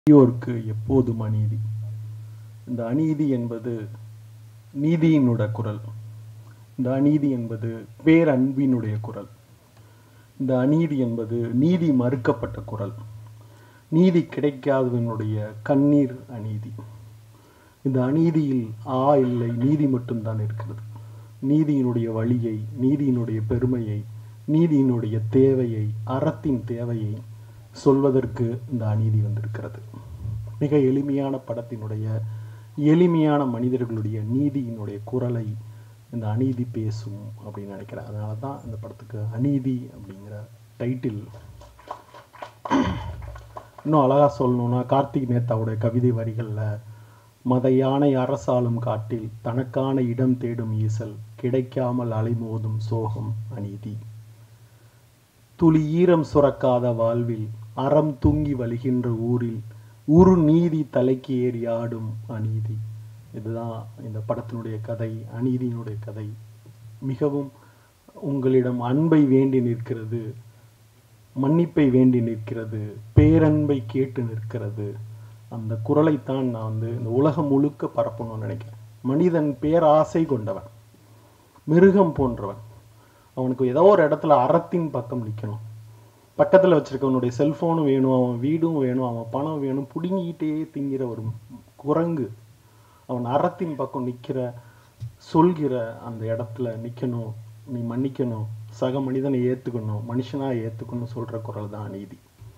தீயோர்க்கு எப்போதும் அநீதி இந்த அநீதி என்பது நீதியினுடைய குரல் இந்த அநீதி என்பது பேரன்பினுடைய குரல் இந்த அநீதி என்பது நீதி மறுக்கப்பட்ட குரல் நீதி கிடைக்காதவனுடைய கண்ணீர் அநீதி இந்த அநீதியில் ஆ இல்லை நீதி மட்டும்தான் இருக்கிறது நீதியினுடைய வழியை நீதியினுடைய பெருமையை நீதியினுடைய தேவையை அறத்தின் தேவையை சொல்வதற்கு இந்த அநீதி வந்திருக்கிறது மிக எளிமையான படத்தினுடைய எளிமையான மனிதர்களுடைய நீதியினுடைய குரலை இந்த அநீதி பேசும் அப்படின்னு நினைக்கிறேன் அதனால தான் இந்த படத்துக்கு அநீதி அப்படிங்கிற டைட்டில் இன்னும் அழகா சொல்லணும்னா கார்த்திக் நேத்தாவுடைய கவிதை வரிகளில் மத யானை அரசாளும் காட்டில் தனக்கான இடம் தேடும் ஈசல் கிடைக்காமல் அலைமோதும் சோகம் அநீதி துளி ஈரம் சுரக்காத வாழ்வில் அறம் தூங்கி வழிகின்ற ஊரில் உரு நீதி தலைக்கு ஏறி ஆடும் அநீதி இதுதான் இந்த படத்தினுடைய கதை அநீதியினுடைய கதை மிகவும் உங்களிடம் அன்பை வேண்டி நிற்கிறது மன்னிப்பை வேண்டி நிற்கிறது பேரன்பை கேட்டு நிற்கிறது அந்த குரலைத்தான் நான் வந்து இந்த உலகம் முழுக்க பரப்பணும்னு நினைக்கிறேன் மனிதன் பேராசை கொண்டவன் மிருகம் போன்றவன் அவனுக்கு ஏதோ ஒரு இடத்துல அறத்தின் பக்கம் நிற்கணும் பக்கத்தில் வச்சிருக்கவனுடைய செல்ஃபோனும் வேணும் அவன் வீடும் வேணும் அவன் பணம் வேணும் பிடுங்கிக்கிட்டே திங்கிற ஒரு குரங்கு அவன் அறத்தின் பக்கம் நிற்கிற சொல்கிற அந்த இடத்துல நிற்கணும் நீ மன்னிக்கணும் சக மனிதனை ஏற்றுக்கணும் மனுஷனாக ஏற்றுக்கணும் சொல்கிற குரல் தான் அநீதி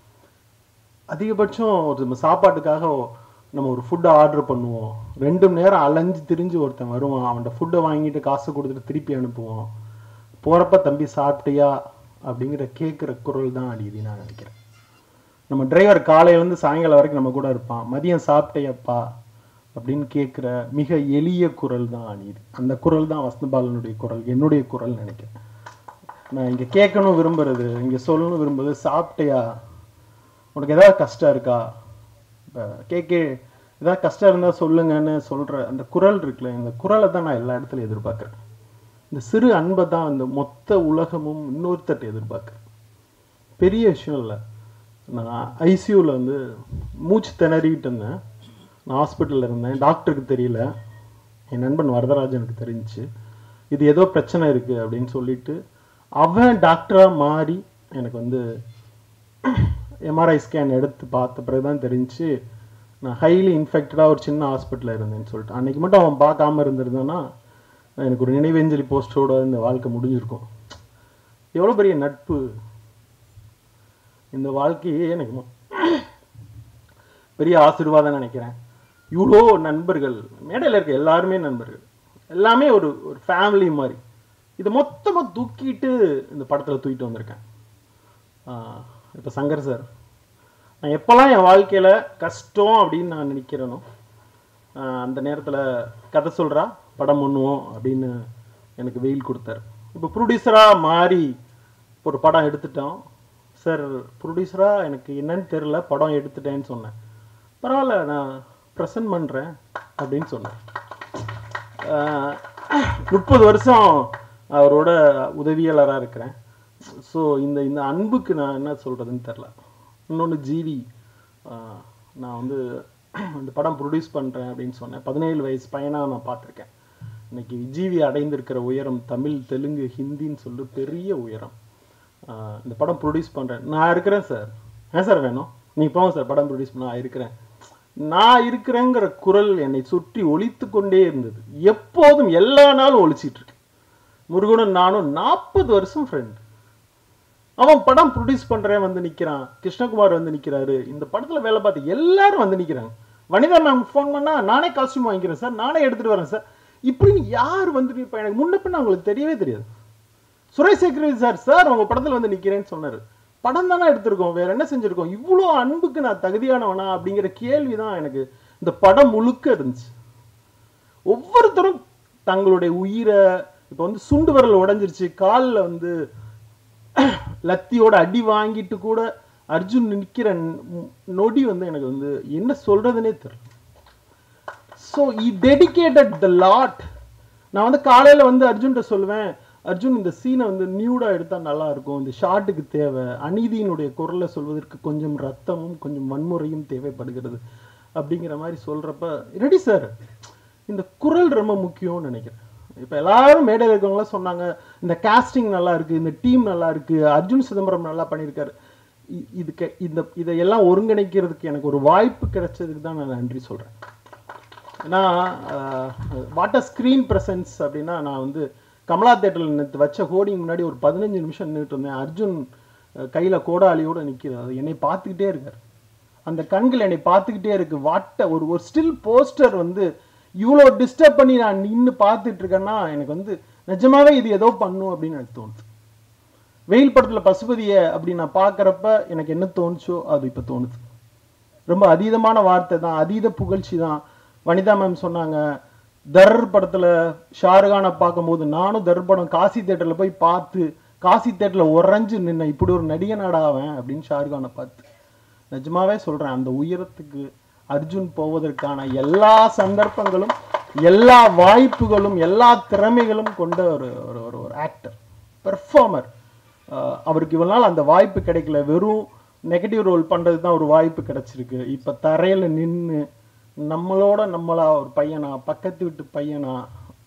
அதிகபட்சம் ஒரு நம்ம சாப்பாட்டுக்காக நம்ம ஒரு ஃபுட்டை ஆர்டர் பண்ணுவோம் ரெண்டு மணி நேரம் அலைஞ்சு திரிஞ்சு ஒருத்தன் வருவான் அவன்கிட்ட ஃபுட்டை வாங்கிட்டு காசு கொடுத்துட்டு திருப்பி அனுப்புவோம் போகிறப்ப தம்பி சாப்பிட்டியா அப்படிங்கிற கேட்குற குரல் தான் அநீதி நான் நினைக்கிறேன் நம்ம டிரைவர் காலையிலேருந்து சாயங்காலம் வரைக்கும் நம்ம கூட இருப்பான் மதியம் சாப்பிட்டையப்பா அப்படின்னு கேட்குற மிக எளிய குரல் தான் அநீதி அந்த குரல் தான் வசந்தபாலனுடைய குரல் என்னுடைய குரல் நினைக்கிறேன் நான் இங்கே கேட்கணும் விரும்புறது இங்கே சொல்லணும் விரும்புறது சாப்பிட்டையா உனக்கு ஏதாவது கஷ்டம் இருக்கா கேட்க ஏதாவது கஷ்டம் இருந்தால் சொல்லுங்கன்னு சொல்கிற அந்த குரல் இருக்குல்ல இந்த குரலை தான் நான் எல்லா இடத்துலையும் எதிர்பார்க்குறேன் இந்த சிறு அன்பை தான் இந்த மொத்த உலகமும் இன்னொருத்தட்ட எதிர்பார்க்குறேன் பெரிய விஷயம் இல்லை நான் ஐசியூவில் வந்து மூச்சு திணறிக்கிட்டு இருந்தேன் நான் ஹாஸ்பிட்டலில் இருந்தேன் டாக்டருக்கு தெரியல என் நண்பன் வரதராஜனுக்கு தெரிஞ்சுச்சு இது ஏதோ பிரச்சனை இருக்குது அப்படின்னு சொல்லிட்டு அவன் டாக்டராக மாறி எனக்கு வந்து எம்ஆர்ஐ ஸ்கேன் எடுத்து பார்த்த பிறகு தான் தெரிஞ்சு நான் ஹைலி இன்ஃபெக்டடாக ஒரு சின்ன ஹாஸ்பிட்டலில் இருந்தேன்னு சொல்லிட்டு அன்றைக்கி மட்டும் அவன் பார்க்காம இருந்திருந்தான்னா எனக்கு ஒரு நினைவேஞ்சலி போஸ்டோட இந்த வாழ்க்கை முடிஞ்சிருக்கும் எவ்வளோ பெரிய நட்பு இந்த வாழ்க்கையே எனக்கு பெரிய ஆசீர்வாதம் நினைக்கிறேன் இவ்வளோ நண்பர்கள் மேடையில் இருக்க எல்லாருமே நண்பர்கள் எல்லாமே ஒரு ஒரு ஃபேமிலி மாதிரி இதை மொத்தமாக தூக்கிட்டு இந்த படத்தில் தூக்கிட்டு வந்திருக்கேன் இப்போ சங்கர் சார் நான் எப்போல்லாம் என் வாழ்க்கையில் கஷ்டம் அப்படின்னு நான் நினைக்கிறேனோ அந்த நேரத்தில் கதை சொல்கிறா படம் பண்ணுவோம் அப்படின்னு எனக்கு வெயில் கொடுத்தாரு இப்போ ப்ரொடியூசராக மாறி ஒரு படம் எடுத்துட்டோம் சார் ப்ரொடியூசராக எனக்கு என்னன்னு தெரில படம் எடுத்துட்டேன்னு சொன்னேன் பரவாயில்ல நான் ப்ரெசன்ட் பண்ணுறேன் அப்படின்னு சொன்னேன் முப்பது வருஷம் அவரோட உதவியாளராக இருக்கிறேன் ஸோ இந்த இந்த அன்புக்கு நான் என்ன சொல்கிறதுன்னு தெரில இன்னொன்று ஜிவி நான் வந்து இந்த படம் ப்ரொடியூஸ் பண்ணுறேன் அப்படின்னு சொன்னேன் பதினேழு வயசு பையனாக நான் பார்த்துருக்கேன் இன்னைக்கு ஜிவி அடைந்திருக்கிற உயரம் தமிழ் தெலுங்கு ஹிந்தின்னு சொல்லி பெரிய உயரம் இந்த படம் ப்ரொடியூஸ் பண்ணுறேன் நான் இருக்கிறேன் சார் ஏன் சார் வேணும் நீ போங்க சார் படம் ப்ரொடியூஸ் பண்ண நான் இருக்கிறேன் நான் இருக்கிறேங்கிற குரல் என்னை சுற்றி ஒழித்து கொண்டே இருந்தது எப்போதும் எல்லா நாளும் ஒழிச்சிட்டு இருக்கு முருகனும் நானும் நாற்பது வருஷம் ஃப்ரெண்ட் அவன் படம் ப்ரொடியூஸ் பண்றேன் வந்து நிக்கிறான் கிருஷ்ணகுமார் வந்து நிக்கிறாரு இந்த படத்துல வேலை பார்த்து எல்லாரும் வந்து நிக்கிறாங்க வனிதா மேம் ஃபோன் பண்ணா நானே காஸ்டியூம் வாங்கிக்கிறேன் சார் நானே எடுத்துட்டு வரேன் சார் இப்படின்னு யார் வந்து நிற்பா எனக்கு முன்ன பின்ன அவங்களுக்கு தெரியவே தெரியாது சுரேஷ் சேகரவி சார் சார் உங்க படத்துல வந்து நிக்கிறேன்னு சொன்னாரு படம் தானே எடுத்திருக்கோம் வேற என்ன செஞ்சிருக்கோம் இவ்வளோ அன்புக்கு நான் தகுதியானவனா அப்படிங்கிற கேள்வி தான் எனக்கு இந்த படம் முழுக்க இருந்துச்சு ஒவ்வொருத்தரும் தங்களுடைய உயிரை இப்போ வந்து சுண்டு விரல் உடஞ்சிருச்சு காலில் வந்து லத்தியோட அடி வாங்கிட்டு கூட அர்ஜுன் நிற்கிற நொடி வந்து எனக்கு வந்து என்ன சொல்றதுனே தெரியல so I dedicated the lot நான் வந்து காலையில் வந்து அர்ஜுன்கிட்ட சொல்லுவேன் அர்ஜுன் இந்த சீனை வந்து நியூடா எடுத்தா நல்லா இருக்கும் இந்த ஷாட்டுக்கு தேவை அநீதியினுடைய குரலை சொல்வதற்கு கொஞ்சம் ரத்தமும் கொஞ்சம் வன்முறையும் தேவைப்படுகிறது அப்படிங்கிற மாதிரி சொல்றப்ப ரெடி சார் இந்த குரல் ரொம்ப முக்கியம்னு நினைக்கிறேன் இப்ப எல்லாரும் மேடையில் இருக்கவங்களாம் சொன்னாங்க இந்த காஸ்டிங் நல்லா இருக்கு இந்த டீம் நல்லா இருக்கு அர்ஜுன் சிதம்பரம் நல்லா பண்ணியிருக்காரு இ- இதுக்கு இந்த இதையெல்லாம் ஒருங்கிணைக்கிறதுக்கு எனக்கு ஒரு வாய்ப்பு கிடைச்சதுக்கு தான் நான் நன்றி சொல்றேன் ஏன்னா வாட் அ ஸ்க்ரீன் ப்ரெசன்ஸ் அப்படின்னா நான் வந்து கமலா தேட்டரில் நேற்று வச்ச ஹோர்டிங் முன்னாடி ஒரு பதினஞ்சு நிமிஷம் நின்றுட்டு இருந்தேன் அர்ஜுன் அஹ், கையில கோடாலியோட நிற்கிறது அது என்னை பார்த்துக்கிட்டே இருக்கார் அந்த கண்கள் என்னை பார்த்துக்கிட்டே இருக்கு வாட்ட ஒரு ஒரு ஸ்டில் போஸ்டர் வந்து இவ்வளோ டிஸ்டர்ப் பண்ணி நான் நின்று பார்த்துட்டு இருக்கேன்னா எனக்கு வந்து நிஜமாவே இது ஏதோ பண்ணும் அப்படின்னு எனக்கு தோணுது வெயில் படத்துல பசுபதியை அப்படி நான் பார்க்கறப்ப எனக்கு என்ன தோணுச்சோ அது இப்ப தோணுது ரொம்ப அதீதமான வார்த்தை தான் அதீத புகழ்ச்சி தான் வனிதா மேம் சொன்னாங்க தர் படத்துல ஷாருகானை பார்க்கும்போது நானும் தர் படம் காசி தேட்டர்ல போய் பார்த்து காசி தேட்டர்ல உறைஞ்சு நின்ன இப்படி ஒரு நடிகனாடா அவன் அப்படின்னு ஷாருகானை பார்த்து நிஜமாவே சொல்றேன் அந்த உயரத்துக்கு அர்ஜுன் போவதற்கான எல்லா சந்தர்ப்பங்களும் எல்லா வாய்ப்புகளும் எல்லா திறமைகளும் கொண்ட ஒரு ஒரு ஒரு ஒரு ஆக்டர் பெர்ஃபார்மர் அவருக்கு இவ்வளவு நாள் அந்த வாய்ப்பு கிடைக்கல வெறும் நெகட்டிவ் ரோல் பண்றது தான் ஒரு வாய்ப்பு கிடைச்சிருக்கு இப்ப தரையில நின்னு நம்மளோட நம்மளா ஒரு பையனா பக்கத்து வீட்டு பையனா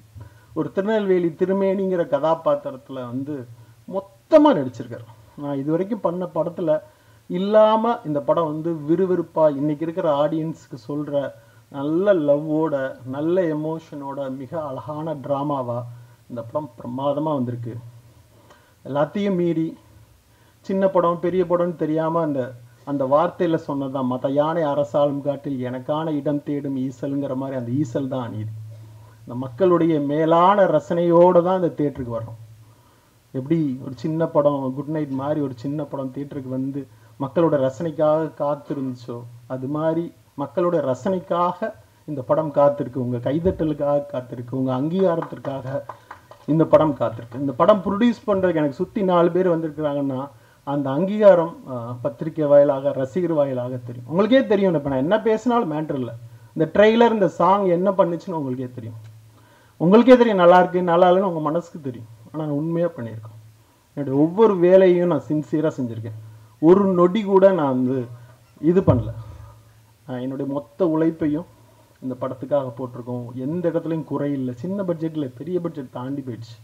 ஒரு திருநெல்வேலி திருமேனிங்கிற கதாபாத்திரத்துல வந்து மொத்தமா நடிச்சிருக்காரு நான் இது வரைக்கும் பண்ண படத்துல இல்லாம இந்த படம் வந்து விறுவிறுப்பா இன்னைக்கு இருக்கிற ஆடியன்ஸ்க்கு சொல்ற நல்ல லவ்வோட நல்ல எமோஷனோட மிக அழகான டிராமாவா இந்த படம் பிரமாதமா வந்திருக்கு எல்லாத்தையும் மீறி சின்ன படம் பெரிய படம்னு தெரியாம அந்த அந்த வார்த்தையில சொன்னதுதான் மத்த யானை அரசாளும் காட்டில் எனக்கான இடம் தேடும் ஈசல்ங்கிற மாதிரி அந்த ஈசல் தான் அநீதி இந்த மக்களுடைய மேலான ரசனையோட தான் இந்த தேட்டருக்கு வர்றோம் எப்படி ஒரு சின்ன படம் குட் நைட் மாதிரி ஒரு சின்ன படம் தியேட்டருக்கு வந்து மக்களோட ரசனைக்காக காத்திருந்துச்சோ அது மாதிரி மக்களோட ரசனைக்காக இந்த படம் காத்திருக்கு உங்க கைதட்டலுக்காக காத்திருக்கு உங்க அங்கீகாரத்திற்காக இந்த படம் காத்திருக்கு இந்த படம் ப்ரொடியூஸ் பண்றதுக்கு எனக்கு சுத்தி நாலு பேர் வந்திருக்கிறாங்கன்னா அந்த அங்கீகாரம் அஹ், பத்திரிக்கை வாயிலாக ரசிகர் வாயிலாக தெரியும் உங்களுக்கே தெரியும் இப்ப நான் என்ன பேசினாலும் மேட்டர் இல்லை இந்த ட்ரெய்லர் இந்த சாங் என்ன பண்ணுச்சுன்னு உங்களுக்கே தெரியும் உங்களுக்கே தெரியும் நல்லா இருக்கு நல்லா இல்லைன்னு உங்க மனசுக்கு தெரியும் ஆனா நான் உண்மையா பண்ணியிருக்கேன் என்னுடைய ஒவ்வொரு வேலையும் நான் சின்சியரா செஞ்சிருக்கேன் ஒரு நொடி கூட நான் வந்து இது பண்ணல நான் என்னுடைய மொத்த உழைப்பையும் இந்த படத்துக்காக போட்டிருக்கோம் எந்த இடத்துலையும் குறை இல்லை சின்ன பட்ஜெட்ல பெரிய பட்ஜெட் தாண்டி போயிடுச்சு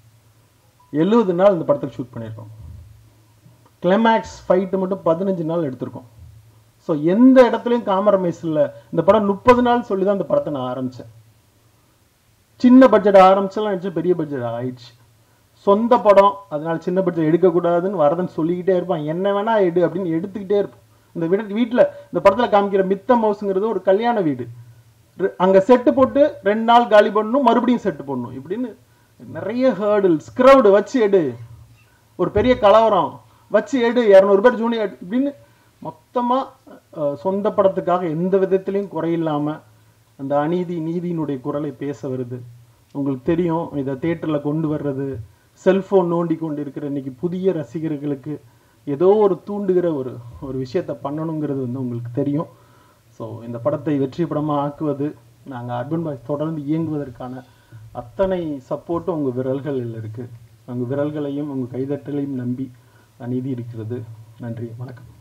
எழுபது நாள் இந்த படத்துக்கு ஷூட் பண்ணியிருக்கோம் கிளைமேக்ஸ் ஃபைட்டு மட்டும் பதினஞ்சு நாள் எடுத்திருக்கோம் ஸோ எந்த இடத்துலையும் காம்ப்ரமைஸ் இல்லை இந்த படம் முப்பது நாள் சொல்லி தான் இந்த படத்தை நான் ஆரம்பிச்சேன் சின்ன பட்ஜெட் ஆரம்பிச்செல்லாம் ஆயிடுச்சு பெரிய பட்ஜெட் ஆயிடுச்சு சொந்த படம் அதனால சின்ன பட்ஜெட் எடுக்கக்கூடாதுன்னு வரதன் சொல்லிக்கிட்டே இருப்பான் என்ன வேணா எடு அப்படின்னு எடுத்துக்கிட்டே இருப்போம் இந்த வீடு வீட்டுல இந்த படத்துல காமிக்கிற மித்த மவுஸுங்கிறது ஒரு கல்யாண வீடு ரெ- அங்க செட்டு போட்டு ரெண்டு நாள் காலி பண்ணணும் மறுபடியும் செட்டு போடணும் இப்படின்னு நிறைய ஹேர்டில்ஸ் கிரவுடு வச்சு எடு ஒரு பெரிய கலவரம் வச்சு எடு இரநூறு பேர் ஜூனியர் இப்படின்னு மொத்தமா அஹ், சொந்த படத்துக்காக எந்த விதத்திலையும் குறையில்லாம அந்த அநீதி நீதியினுடைய குரலை பேச வருது உங்களுக்கு தெரியும் இதை தியேட்டர்ல கொண்டு வர்றது செல்போன் நோண்டி கொண்டு இருக்கிற இன்னைக்கு புதிய ரசிகர்களுக்கு ஏதோ ஒரு தூண்டுகிற ஒரு ஒரு விஷயத்த பண்ணணுங்கிறது வந்து உங்களுக்கு தெரியும் ஸோ இந்த படத்தை வெற்றி படமா ஆக்குவது நாங்கள் அர்பன் பாய்ஸ் தொடர்ந்து இயங்குவதற்கான அத்தனை சப்போர்ட்டும் உங்கள் விரல்களில் இருக்கு உங்கள் விரல்களையும் உங்கள் கைதட்டலையும் நம்பி அநீதி இருக்கிறது நன்றி வணக்கம்